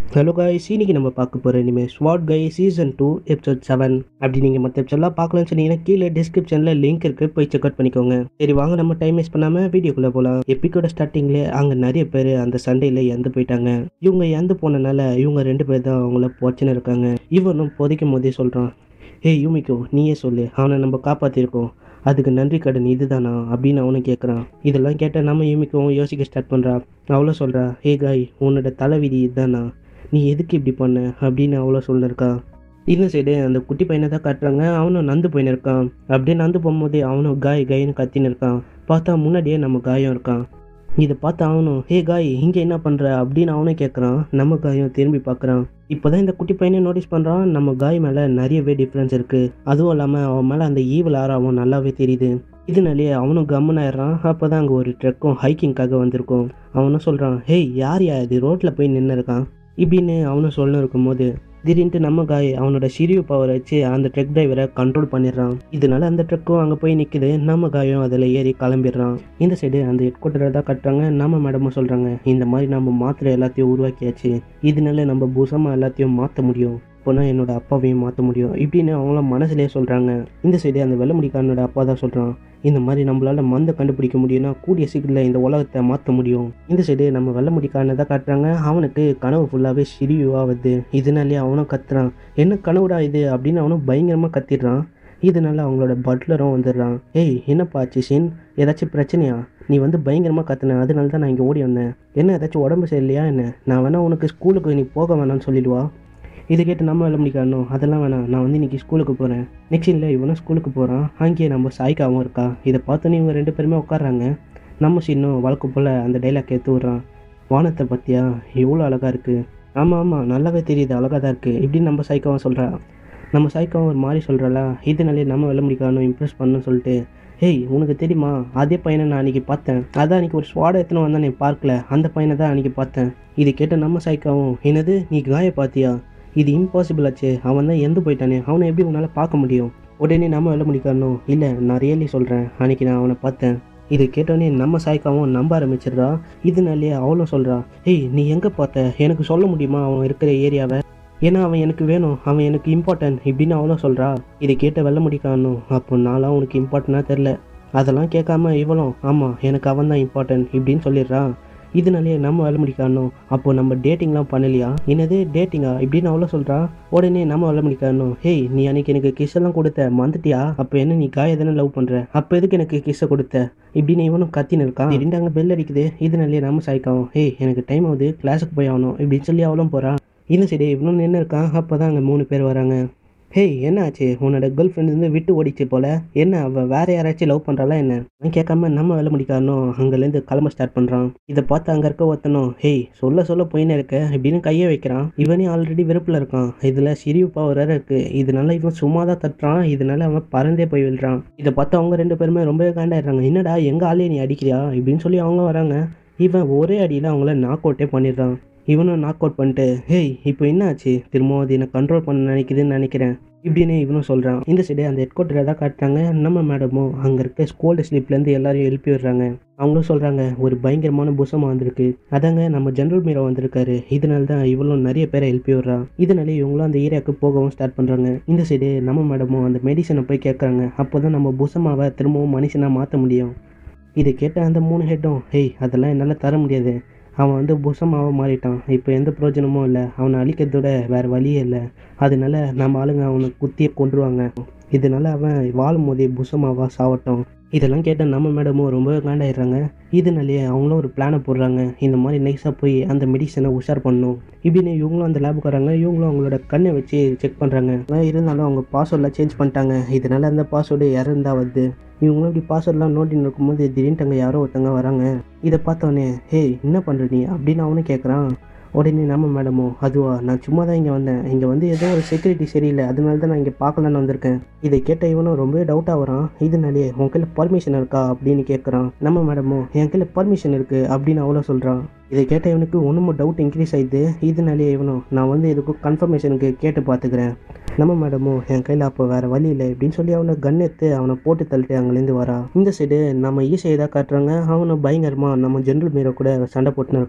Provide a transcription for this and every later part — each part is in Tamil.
ஹலோ காய் இன்னைக்கு நம்ம பார்க்க போகிற இனிமேல் ஸ்வாட் கை சீசன் டூ எபிசோட் செவன் அப்படி நீங்கள் மற்ற எபிசோட்லாம் பார்க்கலாம்னு சொன்னீங்கன்னா கீழே டிஸ்கிரிப்ஷனில் லிங்க் இருக்குது போய் செக் அவுட் பண்ணிக்கோங்க சரி வாங்க நம்ம டைம் வேஸ்ட் பண்ணாமல் வீடியோக்குள்ளே போகலாம் எப்பிக்கோட ஸ்டார்டிங்கில் அங்கே நிறைய பேர் அந்த சண்டையில் இறந்து போயிட்டாங்க இவங்க இறந்து போனனால இவங்க ரெண்டு பேர் தான் அவங்கள பிரச்சனை இருக்காங்க இவனும் புதைக்கும் போதே சொல்கிறான் ஏய் யூமிக்கோ நீயே சொல்லு அவனை நம்ம காப்பாற்றிருக்கோம் அதுக்கு நன்றி கடன் இதுதானா அப்படின்னு அவனும் கேட்குறான் இதெல்லாம் கேட்ட நம்ம யூமிக்கவும் யோசிக்க ஸ்டார்ட் பண்ணுறா அவளோ சொல்கிறா ஹே காய் உன்னோட தலைவிதி இதுதானா நீ எதுக்கு இப்படி பண்ண அப்படின்னு அவ்வளோ சொல்லிருக்கா இந்த சைடு அந்த குட்டி பையனை தான் காட்டுறாங்க அவனும் நந்து போயின்னு இருக்கான் அப்படியே நந்து போகும்போது அவனும் காய் காயின்னு கத்தின்னு இருக்கான் பார்த்தா முன்னாடியே நம்ம காயம் இருக்கான் இதை பார்த்து அவனும் ஹே காய் இங்கே என்ன பண்ணுற அப்படின்னு அவனும் கேட்குறான் நம்ம காயம் திரும்பி பார்க்குறான் இப்போ தான் இந்த குட்டி பையனை நோட்டீஸ் பண்ணுறான் நம்ம காய் மேலே நிறையவே டிஃப்ரென்ஸ் இருக்குது அதுவும் இல்லாமல் அவன் மேலே அந்த ஈவில் ஆற அவன் நல்லாவே தெரியுது இதனாலேயே அவனும் கம்முன்னு ஆயிடுறான் அப்போ தான் அங்கே ஒரு ட்ரக்கும் ஹைக்கிங்காக வந்திருக்கும் அவனும் சொல்கிறான் ஹேய் யார் யா இது ரோட்டில் போய் நின்று இருக்கான் இப்படின்னு அவனும் சொல்ல இருக்கும்போது திடீர்னு நம்ம காய் அவனோட சிறிய பவர் வச்சு அந்த ட்ரக் டிரைவரை கண்ட்ரோல் பண்ணிடுறான் இதனால அந்த ட்ரக்கும் அங்கே போய் நிற்குது நம்ம காயும் அதில் ஏறி கிளம்பிடுறான் இந்த சைடு அந்த ஹெட் குவார்ட்டரை தான் கட்டுறாங்க நம்ம மேடமும் சொல்கிறாங்க இந்த மாதிரி நம்ம மாத்திரை எல்லாத்தையும் உருவாக்கியாச்சு இதனால நம்ம புசமாக எல்லாத்தையும் மாற்ற முடியும் இப்போனா என்னோட அப்பாவையும் மாற்ற முடியும் இப்படின்னு அவங்கள மனசுலேயே சொல்கிறாங்க இந்த சைடு அந்த வெள்ளை முடிக்காரனோட அப்பா தான் சொல்கிறான் இந்த மாதிரி நம்மளால மந்தை கண்டுபிடிக்க முடியும்னா கூடிய சீக்கிரத்தில் இந்த உலகத்தை மாற்ற முடியும் இந்த சைடு நம்ம வெள்ளை முடிக்காரனை தான் காட்டுறாங்க அவனுக்கு கனவு ஃபுல்லாகவே சிரிவாக வருது இதனாலே அவனும் கத்துறான் என்ன கனவுடா இது அப்படின்னு அவனும் பயங்கரமாக கத்திடுறான் இதனால அவங்களோட பட்லரும் வந்துடுறான் ஏய் என்னப்பா சிஷின் ஏதாச்சும் பிரச்சனையா நீ வந்து பயங்கரமாக கத்துன அதனால தான் நான் இங்கே ஓடி வந்தேன் என்ன ஏதாச்சும் உடம்பு சரியில்லையா என்ன நான் வேணா உனக்கு ஸ்கூலுக்கு நீ போக வேணாம்னு சொல்லிடுவா இதை கேட்டு நம்ம வெள்ள முடிக்கணும் அதெல்லாம் வேணாம் நான் வந்து இன்றைக்கி ஸ்கூலுக்கு போகிறேன் நெக்ஸ்ட் இல்லை இவனும் ஸ்கூலுக்கு போகிறான் அங்கேயே நம்ம சாய்க்காவும் இருக்கா இதை பார்த்தோன்னே இவங்க ரெண்டு பேருமே உட்காடுறாங்க நம்ம சின்னும் வழக்கு போல் அந்த டைலாக் எடுத்து விட்றான் வானத்தை பற்றியா எவ்வளோ அழகாக இருக்குது ஆமாம் ஆமாம் நல்லாவே தெரியுது அழகாக தான் இருக்குது இப்படின்னு நம்ம சாய்க்காவும் சொல்கிறா நம்ம சாய்க்காவும் ஒரு மாதிரி சொல்கிறாளா இதனாலே நம்ம வெள்ள முடிக்கணும் இம்ப்ரெஸ் பண்ணணும்னு சொல்லிட்டு ஹேய் உனக்கு தெரியுமா அதே பையனை நான் அன்றைக்கி பார்த்தேன் அதான் அன்றைக்கி ஒரு ஸ்வாடை எத்தனை வந்தேன் நீ பார்க்கல அந்த பையனை தான் அன்றைக்கி பார்த்தேன் இது கேட்ட நம்ம சாய்க்காவும் என்னது நீ காய பார்த்தியா இது இம்பாசிபிள் ஆச்சு அவன் தான் எந்து போயிட்டானே அவனை எப்படி உன்னால் பார்க்க முடியும் உடனே நம்ம வெள்ள முடிக்கணும் இல்லை நான் ரியலி சொல்கிறேன் அன்றைக்கி நான் அவனை பார்த்தேன் இதை கேட்டோடனே நம்ம சாய்க்காவும் நம்ப ஆரம்பிச்சிடுறா இதனாலேயே அவளும் சொல்கிறா ஏய் நீ எங்கே பார்த்த எனக்கு சொல்ல முடியுமா அவன் இருக்கிற ஏரியாவை ஏன்னா அவன் எனக்கு வேணும் அவன் எனக்கு இம்பார்ட்டன்ட் இப்படின்னு அவளும் சொல்கிறா இதை கேட்ட வெள்ள முடிக்கானும் அப்போ நான்லாம் உனக்கு இம்பார்ட்டனாக தெரில அதெல்லாம் கேட்காம இவளும் ஆமாம் எனக்கு அவன் தான் இம்பார்ட்டன்ட் இப்படின்னு சொல்லிடுறான் இதனாலேயே நம்ம வேலை முடிக்கணும் அப்போ நம்ம டேட்டிங்லாம் பண்ணலையா என்னது டேட்டிங்கா இப்படின்னு அவ்வளோ சொல்கிறா உடனே நம்ம வேலை முடிக்கணும் ஹேய் நீ அன்னைக்கு எனக்கு கிஸ் எல்லாம் கொடுத்த மறந்துட்டியா அப்போ என்ன நீ காய தானே லவ் பண்ணுற அப்போ எதுக்கு எனக்கு கிஸ்ஸை கொடுத்த இப்படின்னு இவனும் கத்தின்னு இருக்கான் திடீர்னு அங்கே பெல் அடிக்குது இதனாலேயே நம்ம சாய்க்காவும் ஹேய் எனக்கு டைம் ஆகுது கிளாஸுக்கு போய் ஆகணும் இப்படின்னு சொல்லி அவளும் போகிறான் இந்த சைடு இவனும் நின்று இருக்கான் அப்போ தான் அங்கே மூணு பேர் வராங்க ஹேய் என்ன ஆச்சு உன்னோட கேர்ள் ஃப்ரெண்ட் இருந்து விட்டு ஓடிச்சு போல என்ன அவள் வேற யாராச்சும் லவ் பண்ணுறாளா என்ன அவன் கேட்காம நம்ம வேலை முடிக்காரனும் அங்கேருந்து கிளம்ப ஸ்டார்ட் பண்ணுறான் இதை பார்த்து அங்கே இருக்க ஒருத்தனும் ஹேய் சொல்ல சொல்ல போயின்னு இருக்க இப்படின்னு கையை வைக்கிறான் இவனே ஆல்ரெடி வெறுப்பில் இருக்கான் இதில் சிரிவு பவர் வேற இருக்கு இதனால இவன் சும்மா தான் தட்டுறான் இதனால அவன் பறந்தே போய் விழுறான் இதை பார்த்து அவங்க ரெண்டு பேருமே ரொம்பவே காண்டாயிடுறாங்க என்னடா எங்கள் ஆளே நீ அடிக்கிறியா இப்படின்னு சொல்லி அவங்க வராங்க இவன் ஒரே அடியில் அவங்கள நாக் அவுட்டே பண்ணிடுறான் இவனும் நாக் அவுட் பண்ணிட்டு ஹேய் இப்போ என்ன ஆச்சு திரும்பவும் அது என்னை கண்ட்ரோல் பண்ண நினைக்குதுன்னு நினைக்கிறேன் இப்படின்னு இவனும் சொல்கிறான் இந்த சைடு அந்த ஹெட் குவார்ட்டரை தான் காட்டுறாங்க நம்ம மேடமும் அங்கே இருக்க ஸ்கூல் ஸ்லீப்லேருந்து எல்லாரையும் எழுப்பி விடுறாங்க அவங்களும் சொல்கிறாங்க ஒரு பயங்கரமான புசமாக வந்திருக்கு அதாங்க நம்ம ஜென்ரல் மீரோ வந்திருக்காரு இதனால தான் இவளும் நிறைய பேரை எழுப்பி விடுறான் இதனாலே இவங்களும் அந்த ஏரியாவுக்கு போகவும் ஸ்டார்ட் பண்ணுறாங்க இந்த சைடு நம்ம மேடமும் அந்த மெடிசனை போய் கேட்குறாங்க அப்போ தான் நம்ம புசமாவை திரும்பவும் மனுஷனாக மாற்ற முடியும் இதை கேட்ட அந்த மூணு ஹெட்டும் ஹேய் அதெல்லாம் என்னால் தர முடியாது அவன் வந்து புசமாவாக மாறிட்டான் இப்போ எந்த பிரயோஜனமும் இல்லை அவனை அழிக்கிறதோட வேறு வழியே இல்லை அதனால நம்ம ஆளுங்க அவனை குத்தியே கொண்டுருவாங்க இதனால அவன் வாழும் போதே புசமாவா சாவட்டும் இதெல்லாம் கேட்ட நம்ம மேடமும் ரொம்ப காண்டாயிடுறாங்க இதனாலேயே அவங்களும் ஒரு பிளானை போடுறாங்க இந்த மாதிரி நைஸாக போய் அந்த மெடிசனை உஷார் பண்ணணும் இப்படின்னு இவங்களும் அந்த லேபுக்கு வராங்க இவங்களும் அவங்களோட கண்ணை வச்சு செக் பண்ணுறாங்க இருந்தாலும் அவங்க பாஸ்வேர்டெலாம் சேஞ்ச் பண்ணிட்டாங்க இதனால அந்த பாஸ்வேர்டு இறந்தா வருது இவங்களும் இப்படி பாஸ்வேர்ட்லாம் நோட்டின்னு இருக்கும்போது திடீர்னு அங்கே யாரோ ஒருத்தங்க வராங்க இதை பார்த்தோன்னே ஹேய் என்ன பண்ணுற நீ அப்படின்னு அவனும் கேட்குறான் உடனே நம்ம மேடமோ அதுவா நான் சும்மா தான் இங்கே வந்தேன் இங்கே வந்து ஏதோ ஒரு செக்யூரிட்டி சரியில்லை அதனால தான் நான் இங்கே பார்க்கலான்னு வந்திருக்கேன் இதை கேட்ட இவனும் ரொம்பவே டவுட்டாக வரான் இதனாலேயே உன் கையில் பர்மிஷன் இருக்கா அப்படின்னு கேட்குறான் நம்ம மேடமோ என் கையில் பர்மிஷன் இருக்குது அப்படின்னு அவ்வளோ சொல்கிறான் இதை கேட்ட இவனுக்கு ஒன்றுமோ டவுட் இன்க்ரீஸ் ஆயிடுது இதனாலேயே இவனும் நான் வந்து இதுக்கும் கன்ஃபர்மேஷனுக்கு கேட்டு பார்த்துக்கிறேன் நம்ம மேடமும் என் கையில் அப்போ வேறு வழி இல்லை அப்படின்னு சொல்லி அவனை கன் எடுத்து அவனை போட்டு தள்ளிட்டு அங்கேருந்து வரா இந்த சைடு நம்ம ஈஸியை தான் காட்டுறாங்க அவனும் பயங்கரமாக நம்ம ஜென்ரல் மீரோ கூட சண்டை போட்டுன்னு இருக்கான்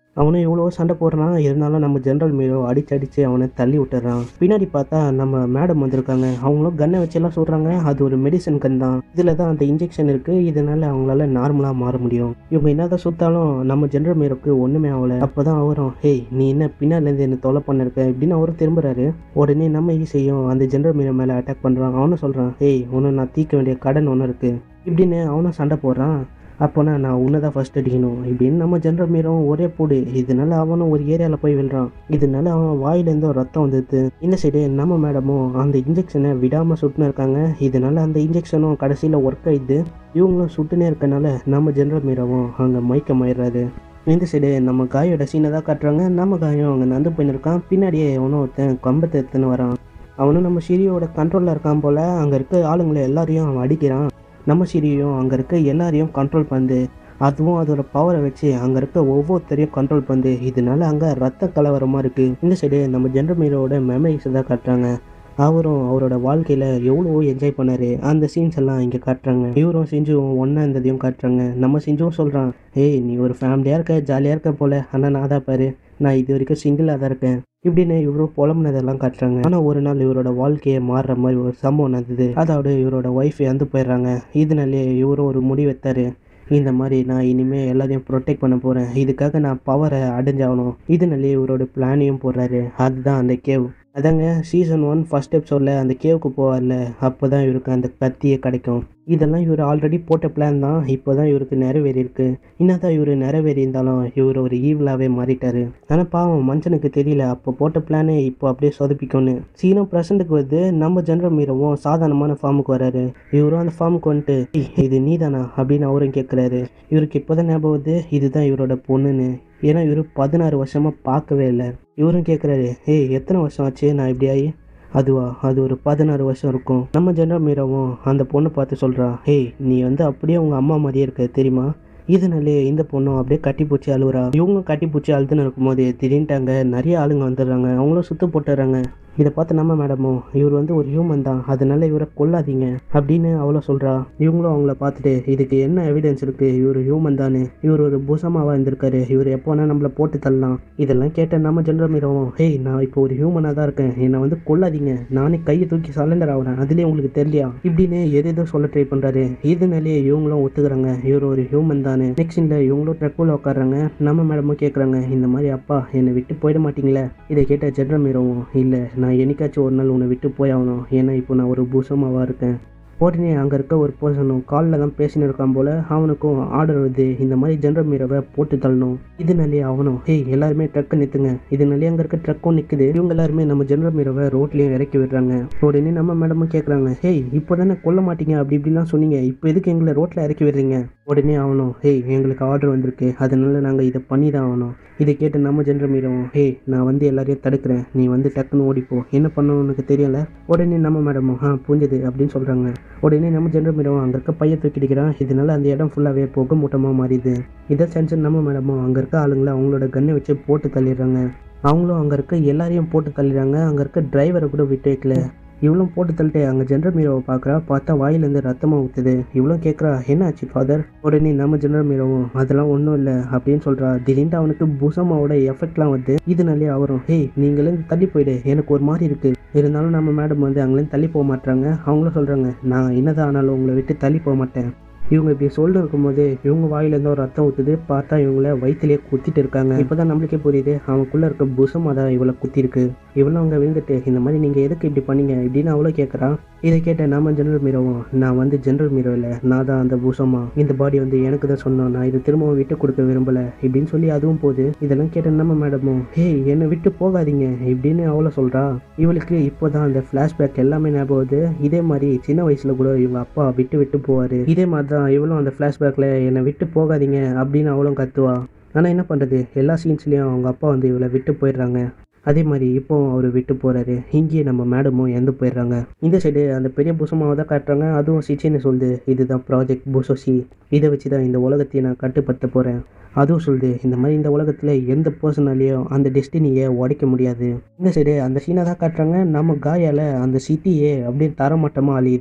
அவனும் எவ்வளோ சண்டை போடுறான் இருந்தாலும் நம்ம ஜென்ரல் மீரோ அடிச்சு அடிச்சு அவனை தள்ளி விட்டுறான் பின்னாடி பார்த்தா நம்ம மேடம் வந்திருக்காங்க அவங்களும் கன்னை வச்செல்லாம் சொல்கிறாங்க அது ஒரு மெடிசன் கன் தான் இதில் தான் அந்த இன்ஜெக்ஷன் இருக்குது இதனால அவங்களால நார்மலாக மாற முடியும் இவங்க என்னதான் சுத்தாலும் நம்ம ஜென்ரல் மீரோக்கு ஒன்றுமே ஆகலை அப்போ தான் அவரும் ஹேய் நீ என்ன பின்னாலேருந்து என்ன தொலை பண்ணிருக்க இப்படின்னு அவரும் திரும்புறாரு உடனே நம்ம ஈஸியும் அந்த ஜென்ரல் மீரோ மேலே அட்டாக் பண்ணுறான் அவனும் சொல்கிறான் ஹேய் ஒன்று நான் தீர்க்க வேண்டிய கடன் ஒன்று இருக்குது இப்படின்னு அவனும் சண்டை போடுறான் அப்போனா நான் உன்னை தான் ஃபஸ்ட் அடிக்கணும் இப்படின்னு நம்ம ஜென்ரல் மீரும் ஒரே போடு இதனால அவனும் ஒரு ஏரியாவில் போய் விழுறான் இதனால அவன் வாயிலேருந்தும் ரத்தம் வந்துடுது இந்த சைடு நம்ம மேடமும் அந்த இன்ஜெக்ஷனை விடாமல் சுட்டுன்னு இருக்காங்க இதனால அந்த இன்ஜெக்ஷனும் கடைசியில் ஒர்க் ஆயிடுது இவங்களும் சுட்டுனே இருக்கனால நம்ம ஜென்ரல் மீரவும் அங்கே மயக்கமாயிடுறாரு இந்த சைடு நம்ம காயோட சீனை தான் காட்டுறாங்க நம்ம காயம் அங்கே நந்து போயின்னு இருக்கான் பின்னாடியே அவனும் ஒருத்தன் கம்பத்தை எடுத்துன்னு வரான் அவனும் நம்ம சிரியோட கண்ட்ரோலில் இருக்கான் போல் அங்கே இருக்க ஆளுங்களை எல்லாரையும் அவன் அடிக்கிறான் நம்ம சிரியும் அங்கே இருக்க எல்லாரையும் கண்ட்ரோல் பண்ணு அதுவும் அதோட பவரை வச்சு அங்கே இருக்க ஒவ்வொருத்தரையும் கண்ட்ரோல் பண்ணு இதனால அங்கே ரத்த கலவரமாக இருக்குது இந்த சைடு நம்ம ஜென்ரல் மீரோட மெமரிஸை தான் காட்டுறாங்க அவரும் அவரோட வாழ்க்கையில் எவ்வளோ என்ஜாய் பண்ணாரு அந்த சீன்ஸ் எல்லாம் இங்கே காட்டுறாங்க இவரும் செஞ்சும் ஒன்றா இருந்ததையும் காட்டுறாங்க நம்ம செஞ்சும் சொல்கிறான் ஏய் நீ ஒரு ஃபேமிலியாக இருக்க ஜாலியாக இருக்க போல ஆனால் நான் தான் பாரு நான் இது வரைக்கும் சிங்கிளாக தான் இருக்கேன் இப்படின்னு இவரும் புலம்புனதெல்லாம் காட்டுறாங்க ஆனால் ஒரு நாள் இவரோட வாழ்க்கையை மாறுற மாதிரி ஒரு சம்பவம் நடந்தது அதாவது இவரோட ஒய்ஃப் இறந்து போயிடுறாங்க இதனாலே இவரும் ஒரு முடிவெத்தாரு இந்த மாதிரி நான் இனிமேல் எல்லாத்தையும் ப்ரொடெக்ட் பண்ண போகிறேன் இதுக்காக நான் பவரை அடைஞ்சாகணும் இதனாலே இவரோட பிளானையும் போடுறாரு அதுதான் அந்த கேவ் அதாங்க சீசன் ஒன் ஃபஸ்ட் எபிசோடில் அந்த கேவுக்கு போவார்ல அப்போ தான் இவருக்கு அந்த கத்தியே கிடைக்கும் இதெல்லாம் இவர் ஆல்ரெடி போட்ட பிளான் தான் இப்போ தான் இவருக்கு நிறைவேறி இருக்கு என்னதான் இவர் நிறைவேறி இருந்தாலும் இவர் ஒரு ஈவிலாகவே மாறிட்டாரு ஆனால் பாவம் மனுஷனுக்கு தெரியல அப்போ போட்ட பிளானே இப்போ அப்படியே சொதப்பிக்கொன்னு சீனம் ப்ரெசண்ட்டுக்கு வந்து நம்ம ஜென்ரல் மீரவும் சாதாரணமான ஃபார்முக்கு வராரு இவரும் அந்த ஃபார்முக்கு வந்துட்டு "ஏய், இது நீதானா அப்படின்னு அவரும் கேட்குறாரு இவருக்கு இப்போதான் ஞாபகம் வருது இதுதான் இவரோட பொண்ணுன்னு ஏன்னா இவர் பதினாறு வருஷமாக பார்க்கவே இல்லை இவரும் கேட்குறாரு ஏய் எத்தனை வருஷம் ஆச்சு நான் இப்படி ஆகி அதுவா அது ஒரு பதினாறு வருஷம் இருக்கும் நம்ம ஜென்ரல் மீராவும் அந்த பொண்ணை பார்த்து சொல்கிறா ஏய் நீ வந்து அப்படியே உங்கள் அம்மா மாதிரியே இருக்க தெரியுமா இதனாலே இந்த பொண்ணும் அப்படியே கட்டி பூச்சி அழுவுறா இவங்க கட்டி பூச்சி அழுதுன்னு இருக்கும்போது திடீர்னுட்டு அங்கே நிறைய ஆளுங்க வந்துடுறாங்க அவங்களும் சுத்த போட்டுறாங்க இதை பார்த்து நம்ம மேடமும் இவர் வந்து ஒரு ஹியூமன் தான் அதனால இவரை கொல்லாதீங்க அப்படின்னு அவ்வளோ சொல்கிறா இவங்களும் அவங்கள பார்த்துட்டு இதுக்கு என்ன எவிடன்ஸ் இருக்குது இவர் ஹியூமன் தானே இவர் ஒரு பூசமாவாக இருந்திருக்காரு இவர் எப்போ வேணால் நம்மளை போட்டு தள்ளலாம் இதெல்லாம் கேட்ட நம்ம ஜென்ரல் மீரவும் ஹேய் நான் இப்போ ஒரு ஹியூமனாக தான் இருக்கேன் என்னை வந்து கொல்லாதீங்க நானே கையை தூக்கி சலண்டர் ஆகிறேன் அதுலேயே உங்களுக்கு தெரியலையா இப்படின்னு எது எதோ சொல்ல ட்ரை பண்ணுறாரு இதனாலேயே இவங்களும் ஒத்துக்கிறாங்க இவர் ஒரு ஹியூமன் தானே நெக்ஸ்ட் சீனில் இவங்களும் ட்ரக்குள்ள உட்காடுறாங்க நம்ம மேடமும் கேட்குறாங்க இந்த மாதிரி அப்பா என்னை விட்டு போயிட மாட்டீங்களே இதை கேட்ட ஜென்ரல் மீரவும் இல்லை நான் என்னைக்காச்சும் ஒரு நாள் உன்னை விட்டு போயாகணும் ஏன்னா இப்போ நான் ஒரு பூசமாவாக இருக்கேன் உடனே அங்கே இருக்க ஒரு பர்சனும் காலில் தான் பேசின்னு இருக்கான் போல அவனுக்கும் ஆர்டர் வருது இந்த மாதிரி ஜென்ரல் மீரவை போட்டு தள்ளணும் இதனாலே அவனும் ஹேய் எல்லாருமே ட்ரக்கை நிறுத்துங்க இதனாலே அங்கே இருக்க ட்ரக்கும் நிற்குது இவங்க எல்லாருமே நம்ம ஜென்ரல் மீரவை ரோட்லேயும் இறக்கி விடுறாங்க உடனே நம்ம மேடமும் கேட்குறாங்க ஹேய் இப்போ தானே கொல்ல மாட்டீங்க அப்படி இப்படிலாம் சொன்னீங்க இப்போ எதுக்கு எங்களை ரோட்டில் இறக்கி விடுறீங்க உடனே அவனும் ஹேய் எங்களுக்கு ஆர்டர் வந்திருக்கு அதனால நாங்கள் இதை பண்ணி தான் ஆகணும் இதை கேட்டு நம்ம ஜென்ரல் மீரவும் ஹேய் நான் வந்து எல்லாரையும் தடுக்கிறேன் நீ வந்து டக்குன்னு ஓடிப்போ என்ன பண்ணணும் உனக்கு தெரியல உடனே நம்ம மேடமும் ஆ புரிஞ்சுது அப்படின்னு சொல்கிறாங்க உடனே நம்ம ஜென்ரல் மேடமும் அங்கே இருக்க பையன் தூக்கிடிக்கிறான் இதனால அந்த இடம் ஃபுல்லாகவே புகை மூட்டமாக மாறிடுது இதை சென்ஸ் நம்ம மேடமும் அங்கே இருக்க ஆளுங்களை அவங்களோட கன்னை வச்சு போட்டு தள்ளிடுறாங்க அவங்களும் அங்கே இருக்க எல்லாரையும் போட்டு தள்ளிடுறாங்க அங்கே இருக்க டிரைவரை கூட விட்டு வைக்கல இவளும் போட்டு தள்ளிட்டு அங்கே ஜென்ரல் மீரோவை பார்க்குறா பார்த்தா வாயிலேருந்து ரத்தமாக ஊற்றுது இவளும் கேட்குறா என்ன ஆச்சு ஃபாதர் உடனே நம்ம ஜென்ரல் மீரோவும் அதெல்லாம் ஒன்றும் இல்லை அப்படின்னு சொல்கிறா திடீர்னு அவனுக்கு பூசமாவோட எஃபெக்ட்லாம் வருது இதனாலே அவரும் ஹேய் நீங்களும் தள்ளி போயிடு எனக்கு ஒரு மாதிரி இருக்குது இருந்தாலும் நம்ம மேடம் வந்து அங்கேருந்து தள்ளி போக மாட்டாங்க அவங்களும் சொல்கிறாங்க நான் என்னதான் ஆனாலும் உங்களை விட்டு தள்ளி போக மாட்டேன் இவங்க இப்படி சொல்லிட்டு இருக்கும்போது இவங்க வாயிலேருந்து ஒரு ரத்தம் ஊற்றுது பார்த்தா இவங்கள வயிற்றுலேயே குத்திட்டு இருக்காங்க இப்போதான் நம்மளுக்கே புரியுது அவனுக்குள்ளே இருக்க புசமாக தான் இவளை குத்திருக்கு இவளும் அங்கே விழுந்துட்டு இந்த மாதிரி நீங்கள் எதுக்கு இப்படி பண்ணீங்க இப்படின்னு அவளோ கேட்குறான் இதை கேட்ட நாம ஜென்ரல் மீரோவும் நான் வந்து ஜென்ரல் மீரோ இல்லை நான் தான் அந்த பூசமா இந்த பாடி வந்து எனக்கு தான் சொன்னோம் நான் இதை திரும்பவும் விட்டு கொடுக்க விரும்பல இப்படின்னு சொல்லி அதுவும் போகுது இதெல்லாம் கேட்ட நம்ம மேடமும் ஹே என்னை விட்டு போகாதீங்க இப்படின்னு அவளை சொல்றா இவளுக்கு இப்போதான் அந்த ஃப்ளாஷ்பேக் எல்லாமே ஞாபகம் வருது இதே மாதிரி சின்ன வயசுல கூட இவங்க அப்பா விட்டு விட்டு போவாரு இதே மாதிரி தான் இவளும் அந்த ஃப்ளாஷ்பேக்ல என்னை விட்டு போகாதீங்க அப்படின்னு அவளும் கத்துவா ஆனால் என்ன பண்ணுறது எல்லா சீன்ஸ்லேயும் அவங்க அப்பா வந்து இவளை விட்டு போயிடுறாங்க அதே மாதிரி இப்போ அவர் விட்டு போகிறாரு இங்கேயே நம்ம மேடமும் இறந்து போயிடுறாங்க இந்த சைடு அந்த பெரிய புசமாவை தான் காட்டுறாங்க அதுவும் சிச்சின்னு சொல்லுது இதுதான் ப்ராஜெக்ட் புசோசி இதை வச்சு தான் இந்த உலகத்தையும் நான் கட்டுப்படுத்த போகிறேன் அதுவும் சொல்லுது இந்த மாதிரி இந்த உலகத்தில் எந்த பர்சனாலையும் அந்த டெஸ்டினியை உடைக்க முடியாது இந்த சைடு அந்த சீனை தான் காட்டுறாங்க நம்ம காயால் அந்த சிட்டியே அப்படியே தரமட்டமாக அழியுது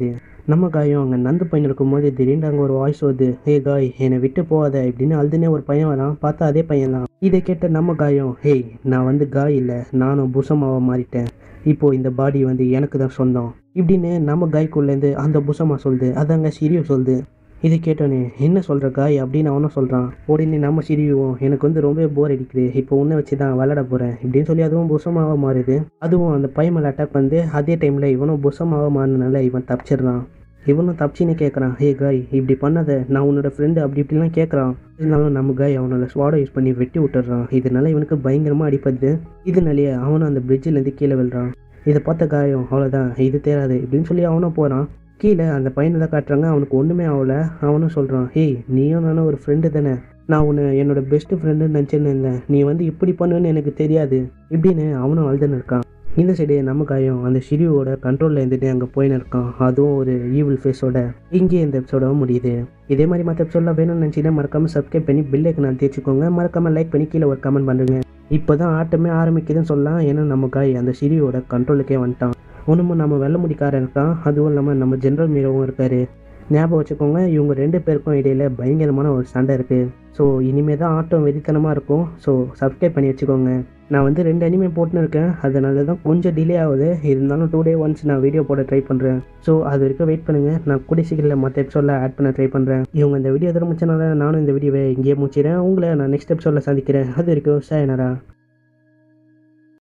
நம்ம காயம் அங்கே நந்து பையன் இருக்கும்போது திடீர்னு அங்கே ஒரு வாய்ஸ் வருது ஹே காய் என்னை விட்டு போகாத இப்படின்னு அழுதுனே ஒரு பையன் வரான் பார்த்தா அதே பையன் தான் இதை கேட்ட நம்ம காயம் ஹேய் நான் வந்து காய் இல்லை நானும் புசமாவை மாறிட்டேன் இப்போ இந்த பாடி வந்து எனக்கு தான் சொந்தம் இப்படின்னு நம்ம காய்க்குள்ளேருந்து அந்த புசமா சொல்லுது அதாங்க சிரியு சொல்லுது இதை கேட்டோன்னே என்ன சொல்கிற காய் அப்படின்னு அவனும் சொல்கிறான் உடனே நம்ம சிரியுவோம் எனக்கு வந்து ரொம்ப போர் அடிக்குது இப்போ உன்னை வச்சு தான் விளாட போகிறேன் இப்படின்னு சொல்லி அதுவும் புசமாக மாறுது அதுவும் அந்த பையன் மேலே அட்டாக் வந்து அதே டைமில் இவனும் புசமாக மாறினால இவன் தப்பிச்சிடுறான் இவனும் தப்பிச்சின்னு கேட்குறான் ஹே காய் இப்படி பண்ணாத நான் உன்னோட ஃப்ரெண்டு அப்படி இப்படிலாம் கேட்குறான் இருந்தாலும் நம்ம காய் அவனோட ஸ்வாடை யூஸ் பண்ணி வெட்டி விட்டுறான் இதனால இவனுக்கு பயங்கரமாக அடிப்படுது இதனாலேயே அவனும் அந்த பிரிட்ஜிலேருந்து கீழே விழுறான் இதை பார்த்த காயம் அவ்வளோதான் இது தேராது இப்படின்னு சொல்லி அவனும் போகிறான் கீழே அந்த பையனை தான் காட்டுறாங்க அவனுக்கு ஒன்றுமே ஆகல அவனும் சொல்கிறான் ஹேய் நீயும் நானும் ஒரு ஃப்ரெண்டு தானே நான் உன்னை என்னோட பெஸ்ட் ஃப்ரெண்டுன்னு நினச்சின்னு இருந்தேன் நீ வந்து இப்படி பண்ணுன்னு எனக்கு தெரியாது இப்படின்னு அவனும் அழுதுன்னு இருக்கான் இந்த சைடு நம்ம காயம் அந்த ஷிரியோட கண்ட்ரோலில் இருந்துட்டு அங்கே போயின்னு இருக்கான் அதுவும் ஒரு ஈவில் ஃபேஸோட இங்கே இந்த எபிசோட முடியுது இதே மாதிரி மற்ற எபிசோட்லாம் வேணும்னு நினச்சிங்கன்னா மறக்காமல் சப்ஸ்கிரைப் பண்ணி பில்லைக்கு நான் தேய்ச்சிக்கோங்க மறக்காமல் லைக் பண்ணி கீழே ஒரு கமெண்ட் பண்ணுங்க இப்போ தான் ஆட்டமே ஆரம்பிக்குதுன்னு சொல்லலாம் ஏன்னா நம்ம காய் அந்த ஷிரியோட கண்ட்ரோலுக்கே வந்துட்டான் ஒன்றுமும் நம்ம வெள்ள முடிக்காரன் இருக்கான் அதுவும் இல்லாமல் நம்ம ஜென்ரல் மீரவும் இருக்காரு ஞாபகம் வச்சுக்கோங்க இவங்க ரெண்டு பேருக்கும் இடையில பயங்கரமான ஒரு சண்டை இருக்குது ஸோ இனிமே தான் ஆட்டம் வெறித்தனமாக இருக்கும் ஸோ சப்ஸ்கிரைப் பண்ணி வச்சுக்கோங்க நான் வந்து ரெண்டு அனிமே போட்டுன்னு இருக்கேன் அதனால தான் கொஞ்சம் டிலே ஆகுது இருந்தாலும் டூ டே ஒன்ஸ் நான் வீடியோ போட ட்ரை பண்ணுறேன் ஸோ அது வரைக்கும் வெயிட் பண்ணுங்கள் நான் கூடிய சீக்கிரம் மற்ற எபிசோடில் ஆட் பண்ண ட்ரை பண்ணுறேன் இவங்க இந்த வீடியோ எதிர முடிச்சனால நானும் இந்த வீடியோவை இங்கேயே முடிச்சிடறேன் உங்களை நான் நெக்ஸ்ட் எபிசோடில் சந்திக்கிறேன் அது வரைக்கும் சாயனரா